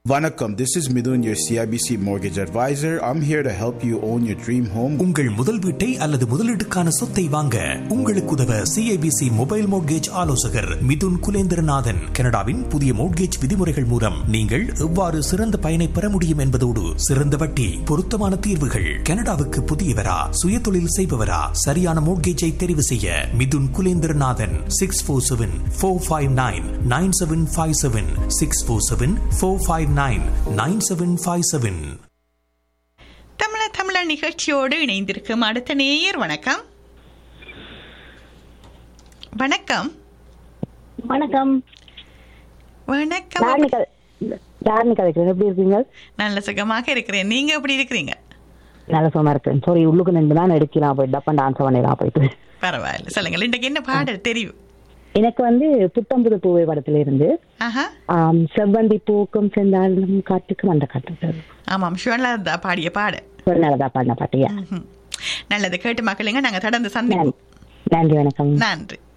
Vanakkam, this is Midun, your CIBC mortgage advisor. I'm here to help you own your dream home. உங்கள் முதல் வீட்டை அல்லது முதலீட்டுக்கான சொத்தை வாங்க உங்களுக்கு உதவ சிஐபிசி மொபைல் மோட்கேஜ் ஆலோசகர் மிதுன் குலேந்திரநாதன் கனடாவின் புதிய மோட்கேஜ் விதிமுறைகள் மூலம் நீங்கள் எவ்வாறு சிறந்த பயனை பெற முடியும் என்பதோடு சிறந்த வட்டி பொருத்தமான தீர்வுகள் கனடாவுக்கு புதியவரா சுயதொழில் செய்பவரா சரியான மோட்கேஜை தெரிவு செய்ய Mithun Kulendranathan six four seven four five nine nine seven five seven six four seven four five nine nine seven five seven தமிழ தமிழ நிகழ்ச்சியோடு இணைந்திருக்கும் அடுத்த நேயர் வணக்கம் வணக்கம் வணக்கம் வணக்கம் தார்மிகா தார்மிகா இருக்கிறேன் எப்படி இருக்கீங்க நல்ல சுகமாக இருக்கிறேன் நீங்க எப்படி இருக்கிறீங்க நல்ல சுகமா இருக்கேன் சாரி உள்ளுக்கு நின்று தான் எடுக்கலாம் போய் டப்பன் டான்ஸ் பண்ணிடலாம் போயிட்டு பரவாயில்ல சொல்லுங்கள் இன்றைக்கு என்ன பாடல் தெரியும் எனக்கு வந்து புத்தம்புது பூவை படத்துல இருந்து ஆஹா ஆம், செவ்வந்தி பூக்கும் செந்தாலும் காட்டுக்கும் அந்த காட்டு ஆமாம் சுவன்லதா பாடிய பாடல் ஒரு நல்லதா பாடின பாட்டியா ம்ஹும். நல்லது கேட்டு மக்களுங்க நாங்க தொடர்ந்து சந்திப்போம் நன்றி வணக்கம் நன்றி